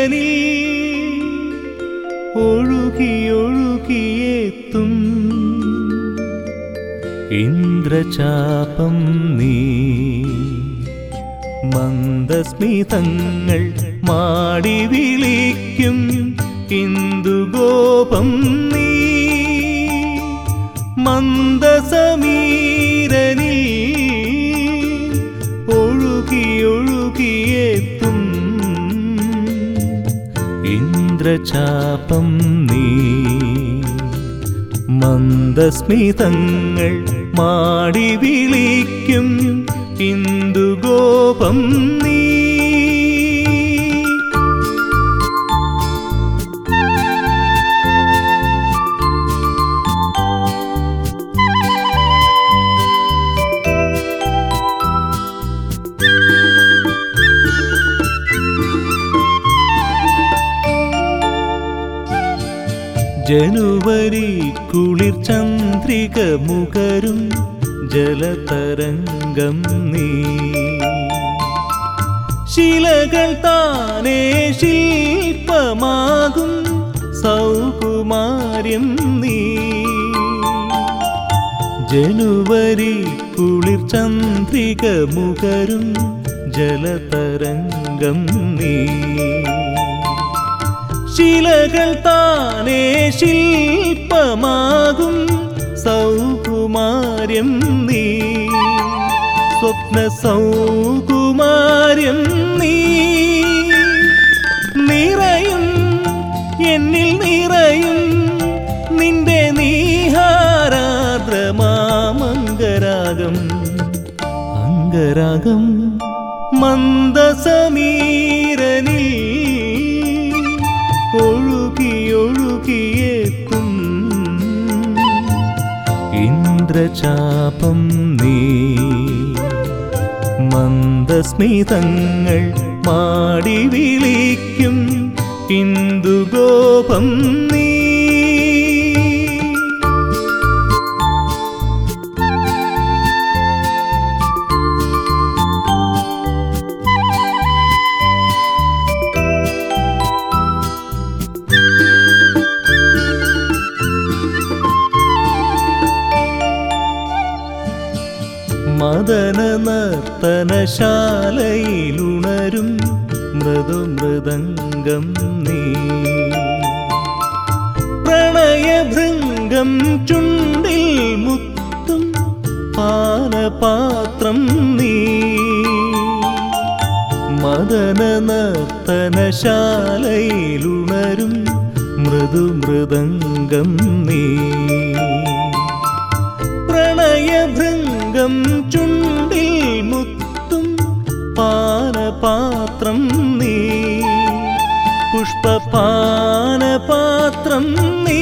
മന്ദസമീരനിൽ ഒഴുകിയൊഴുകിയെത്തും ഇന്ദ്രചാപം നീ മന്ദസ്മിതങ്ങൾ മാടി വിളിക്കും ഇന്ദുഗോപം നീ മന്ദസമീരനിൽ ഒഴുകിയൊഴുകിയെത്തും ഇന്ദ്രചാപം നീ മന്ദസ്മിതങ്ങൾ മാടി വിളിക്കും ഇന്ദുഗോപം നീ ജനുവരി കുളിർ ചന്ദ്രിക മുഖരും ജലതരംഗം നീ ശിലകൾ താനേ ശില്പമാകും സൗകുമാര്യം നീ ജനുവരി കുളിർ ചന്ദ്രിക മുഖരും ജലതരംഗം നീ ശിലകൾ താനേ ശില്പമാകും സൗകുമാര്യം നീ സ്വപ്ന സൗകുമാര്യം നീ നിറയും എന്നിൽ നിറയും നിന്റെ നീഹാരാദ്രമാമംഗരാഗം അംഗരാഗം മന്ദസമീരനിൽ ഒഴുകിയൊഴുകിയെത്തും ഇന്ദ്രചാപം നീ മന്ദസ്മിതങ്ങൾ മാടി വിളിക്കും ഇന്ദുഗോപം നീ മദന നർത്തനശാലയിലുണരും മൃദുമൃദംഗം നീ പ്രണയഭൃംഗം ചുണ്ടിൽ മുത്തും പാനപാത്രം നീ മദന നർത്തനശാലയിലുണരും മൃദുമൃദംഗം നീ പ്രണയഭൃംഗം ചുണ്ടിൽ മുത്തും പാനപാത്രം നീ പുഷ്പപാനപാത്രം നീ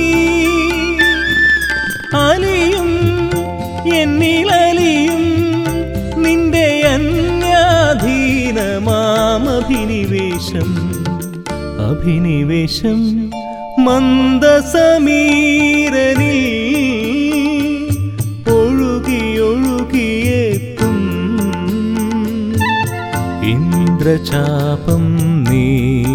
അലിയും എന്നിലലിയും നിന്റെ അന്യാധീനമാമഭിനിവേശം അഭിനിവേശം മന്ദസമീരനിൽ ഒഴുകിയൊഴുകിയെത്തും ഇന്ദ്രചാപം നീ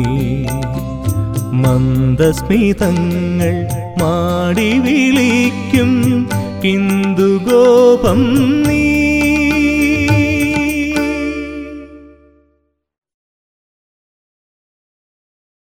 മന്ദസ്മിതങ്ങൾ മാടി വിളിക്കും ഇന്ദുഗോപം നീ